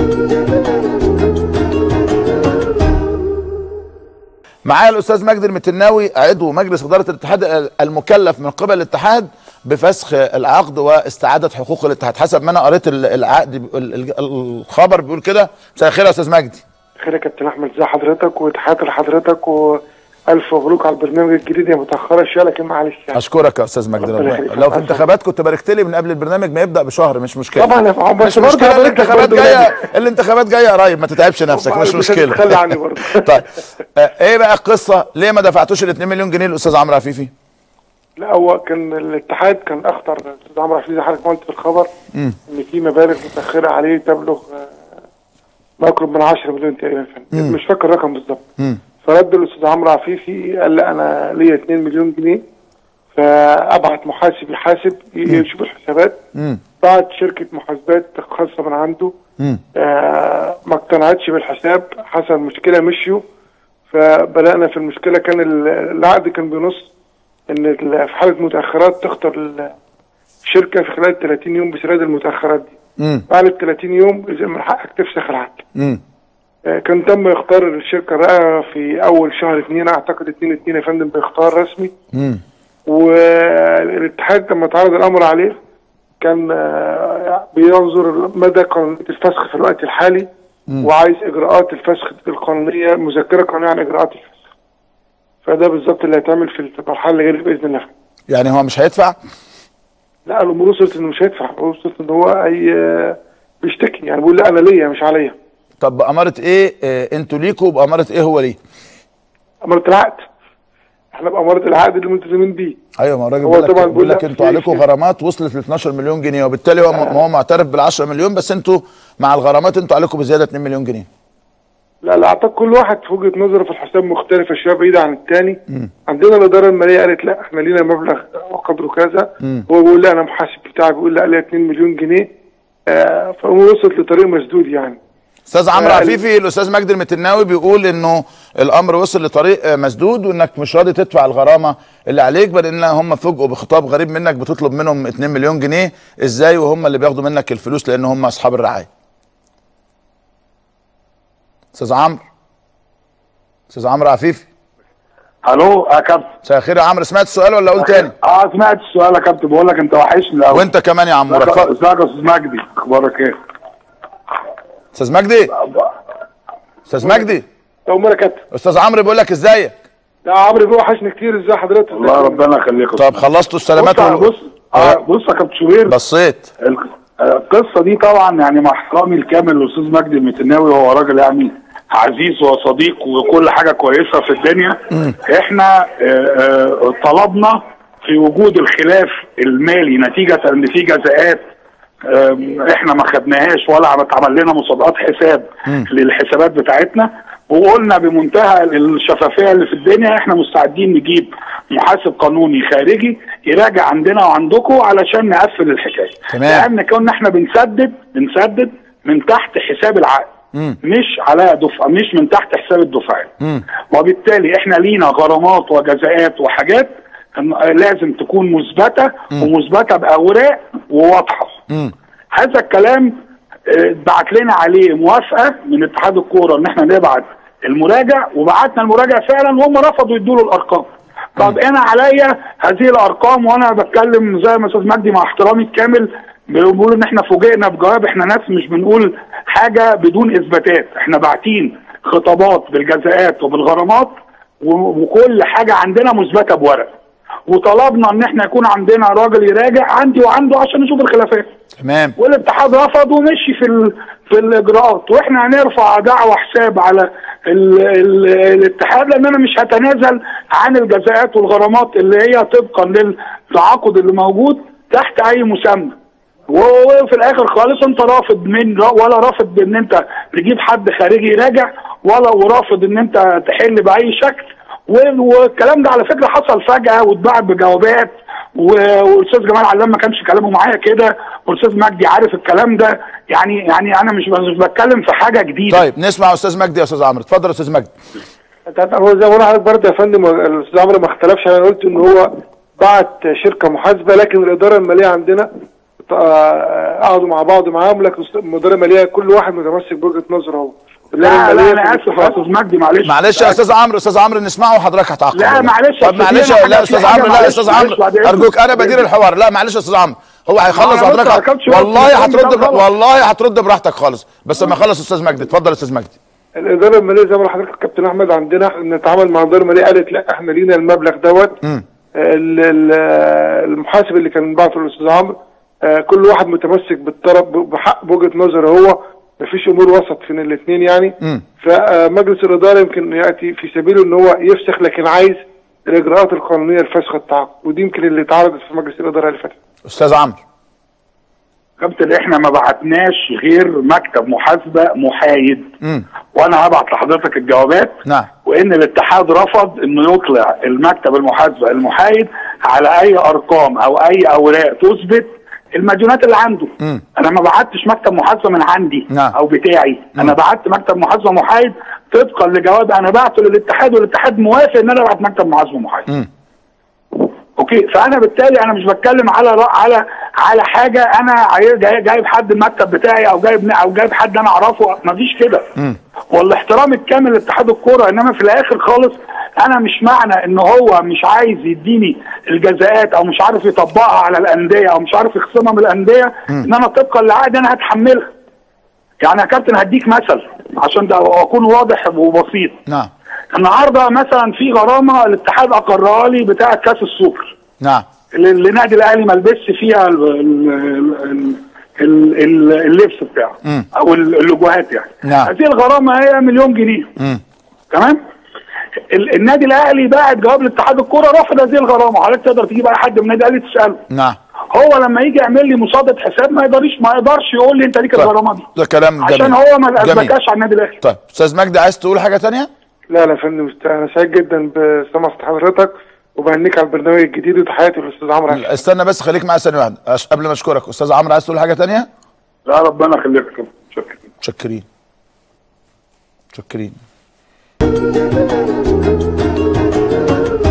معايا الاستاذ مجدي المتناوي عضو مجلس اداره الاتحاد المكلف من قبل الاتحاد بفسخ العقد واستعاده حقوق الاتحاد حسب ما انا قريت ال- العقد بي- ال- ال- الخبر بيقول كده مساء الخير يا استاذ مجدي خير يا كابتن احمد ازي حضرتك وتحياتي لحضرتك والف مبروك على البرنامج الجديد يا متاخره شويه لكن معلش يعني اشكرك يا استاذ مجدي ربنا ربنا يخليك. لو في انتخابات كنت باركت لي من قبل البرنامج ما يبدا بشهر مش مشكله طبعا يا فندم، مش بس برضه مشكله هبارك لك الانتخابات برضه جايه يعني. الانتخابات جايه قريب ما تتعبش نفسك مش مش مشكله هتتخلى عني برضه. طيب آه، ايه بقى القصه ليه ما دفعتوش ال 2 مليون جنيه للاستاذ عمرو عفيفي لا هو كان الاتحاد كان اخطر استاذ عمرو حفيظ حضرتك ما قلت في الخبر ان في مبالغ متاخره عليه تبلغ آه، ما يقرب من 10 مليون تقريبا فندم. مش فاكر الرقم بالظبط فرد الاستاذ عمرو عفيفي قال لا انا ليا 2 مليون جنيه فابعت محاسب يحاسب ي- يشوف الحسابات بعت شركه محاسبات خاصه من عنده آه ما اقتنعتش بالحساب حصل مشكله مشيوا فبدانا في المشكله كان ال- العقد كان بينص ان ال- في حاله متاخرات تختار ال- الشركه في خلال 30 يوم بسداد المتاخرات دي امم بعد ال 30 يوم اذا من حقك تفسخ العقد امم آه، كان تم اختار الشركه بقى في اول شهر اثنين اعتقد اثنين اثنين يا فندم باختار رسمي امم والاتحاد لما اتعرض الامر عليه كان آه، بينظر مدى قانونيه الفسخ في الوقت الحالي وعايز اجراءات الفسخ القانونيه مذكره قانونيه عن اجراءات الفسخ فده بالظبط اللي هيتعمل في المرحله اللي جايه باذن الله يعني هو مش هيدفع لا الامور وصلت انه مش هيدفع وصلت ان هو اي آه، بيشتكي يعني بيقول لا انا ليا مش عليا طب بأمارة ايه آه، انتوا ليكوا بأمارة ايه هو ليه اماره العقد احنا باماره العقد اللي ملتزمين بيه ايوه ما هو الراجل هو بيقول لك طبعاً بيقول بيقول لك لك انتوا في- عليكم في- غرامات وصلت ل 12 مليون جنيه وبالتالي هو ما هو معترف بال 10 مليون بس انتوا مع الغرامات انتوا عليكم بزياده 2 مليون جنيه لا لا اعتقد كل واحد في وجهه نظره في الحساب مختلفه شويه بعيده عن الثاني عندنا الاداره الماليه قالت لا احنا لينا مبلغ وقدره كذا هو بيقول لا انا محاسب بتاعي بيقول لا ليا 2 مليون جنيه آه فهو وصلت لطريق مسدود يعني استاذ عمرو آه، عفيفي الاستاذ مجدي المتناوي بيقول انه الامر وصل لطريق آه، مسدود وانك مش راضي تدفع الغرامه اللي عليك بل ان هم فوجئوا بخطاب غريب منك بتطلب منهم 2 مليون جنيه ازاي وهم اللي بياخدوا منك الفلوس لان هم اصحاب الرعايه استاذ عمرو استاذ عمرو عفيفي الو يا كابتن مساء الخير يا عمرو سمعت السؤال ولا اقول تاني اه سمعت السؤال يا كابتن بقول لك انت وحشني الاول وانت كمان يا عمورة ازيك اتفضل. ازيك يا استاذ مجدي اخبارك ايه؟ استاذ مجدي استاذ مجدي امور يا كابتن استاذ عمرو بيقول لك ازيك لا عمرو بيه وحشني كتير ازاي حضرتك الله ربنا يخليك يا طب أستاذ. خلصتوا السلامات بص وال- بص آه بص يا كابتن شوبير بصيت الق- القصه دي طبعا يعني مع احترامي الكامل للاستاذ مجدي المتناوي هو راجل يعني عزيز وصديق وكل حاجه كويسه في الدنيا احنا آه، آه، طلبنا في وجود الخلاف المالي نتيجه ان في جزاءات آم، احنا ما خدناهاش ولا عم- اتعمل لنا مسابقات حساب للحسابات بتاعتنا وقلنا بمنتهى الشفافيه اللي في الدنيا احنا مستعدين نجيب محاسب قانوني خارجي يراجع عندنا وعندكم علشان نقفل الحكايه تمام. لان كنا احنا بنسدد بنسدد من تحت حساب العقد مش على دفعه مش من تحت حساب الدفعات وبالتالي احنا لينا غرامات وجزاءات وحاجات إن- لازم تكون مثبته ومثبته باوراق وواضحه هذا الكلام آه، بعت لنا عليه موافقه من اتحاد الكوره ان احنا نبعت المراجع وبعتنا المراجع فعلا وهم رفضوا يدوا له الارقام طب انا عليا هذه الارقام وانا بتكلم زي ما استاذ مجدي مع احترامي الكامل بيقولوا ان احنا فوجئنا بجواب احنا ناس مش بنقول حاجه بدون اثباتات احنا باعتين خطابات بالجزاءات وبالغرامات و- وكل حاجه عندنا مثبته بورق وطلبنا ان احنا يكون عندنا راجل يراجع عندي وعنده عشان نشوف الخلافات تمام والاتحاد رفض ومشي في ال... في الاجراءات واحنا هنرفع دعوى حساب على ال... ال... الاتحاد لان انا مش هتنازل عن الجزاءات والغرامات اللي هي طبقا للتعاقد اللي موجود تحت اي مسمى وفي الاخر خالص انت رافض من ولا رافض ان انت تجيب حد خارجي يراجع ولا ورافض ان انت تحل باي شكل وال- والكلام ده على فكره حصل فجاه واتباع بجوابات و- والاستاذ جمال علام ما كانش كلامه معايا كده والاستاذ مجدي عارف الكلام ده يعني يعني انا مش مش بتكلم في حاجه جديده طيب نسمع استاذ مجدي يا استاذ عمرو اتفضل يا استاذ مجدي انت هو زي ما بقول لحضرتك برضه يا فندم الاستاذ عمرو ما اختلفش انا قلت ان هو بعت شركه محاسبه لكن الاداره الماليه عندنا آه، قعدوا مع بعض معاهم لكن المديريه الماليه كل واحد متمسك بوجهه نظره هو لا لا انا اسف يا استاذ مجدي معلش معلش يا استاذ عمرو استاذ عمرو نسمعه وحضرتك هتعقب لا، معلش يا طب أستاذ معلش دينا، لا حاجة- استاذ في حاجة عمرو لا يا معلش، استاذ معلش، عمرو بعد إذنك. ارجوك انا بعد بدير إذنك. الحوار لا معلش يا استاذ عمرو هو هيخلص ما أنا بص، حضرتك ما كانش وقت والله الكلام هترد ده بر... غلط. والله هترد براحتك خالص بس لما يخلص استاذ مجدي اتفضل يا استاذ مجدي الاداره الماليه زي ما حضرتك كابتن احمد عندنا نتعامل مع الاداره الماليه قالت لا احنا لينا المبلغ دوت مم. ال- ال- المحاسب اللي كان بعته الاستاذ عمرو آه، كل واحد متمسك بالطرف بحق بوجهه نظره هو مفيش امور وسط بين الاثنين يعني مم. فمجلس الاداره يمكن ياتي في سبيله ان هو يفسخ لكن عايز الاجراءات القانونيه لفسخ التعاقد ودي يمكن اللي اتعرضت في مجلس الاداره اللي فاتت استاذ عمرو كابتن احنا ما بعتناش غير مكتب محاسبه محايد مم. وانا هبعت لحضرتك الجوابات نعم وان الاتحاد رفض انه يطلع المكتب المحاسبه المحايد على اي ارقام او اي اوراق تثبت المديونات اللي عنده مم. انا ما بعتش مكتب محاسبه من عندي نعم. او بتاعي انا بعت مكتب محاسبه محايد طبقا لجواب انا بعته للاتحاد والاتحاد موافق ان انا ابعت مكتب محاسبه محايد مم. اوكي فانا بالتالي انا مش بتكلم على رأ- على على حاجه انا عايز- جاي- جايب حد المكتب بتاعي او جايب او جايب حد انا اعرفه مفيش كده والاحترام الكامل لاتحاد الكوره انما في الاخر خالص انا مش معنى ان هو مش عايز يديني الجزاءات او مش عارف يطبقها على الانديه او مش عارف يخصمها من الانديه ان انا طبقا للعقد انا هتحملها يعني يا كابتن هديك مثل عشان ده اكون واضح وبسيط نعم النهارده مثلا في غرامه الاتحاد اقرها لي بتاعه كاس السوبر نعم اللي اللي النادي الاهلي ما لبسش فيها ال- ال- ال- ال- ال- اللبس بتاعه مم. او ال- اللوجوهات يعني نعم. هذه الغرامه هي مليون جنيه مم. تمام ال- النادي الاهلي بعت جواب لاتحاد الكوره رفض هذه الغرامه حضرتك تقدر تجيب اي حد من النادي الاهلي تساله نعم هو لما يجي يعمل لي مصادره حساب ما يقدرش ما يقدرش يقول لي انت ليك طيب. الغرامه دي ده كلام جميل عشان هو ما جميل. اثبتهاش على النادي الاهلي طيب استاذ مجدي عايز تقول حاجه تانية لا لا يا فندم انا سعيد جدا بسماعة حضرتك وبهنيك على البرنامج الجديد وتحياتي للاستاذ عمرو عاشور. استنى بس خليك معايا ثانيه واحده أش- قبل ما اشكرك استاذ عمرو عايز تقول حاجه تانية لا ربنا يخليك يا كابتن. شكرا متشكرين متشكرين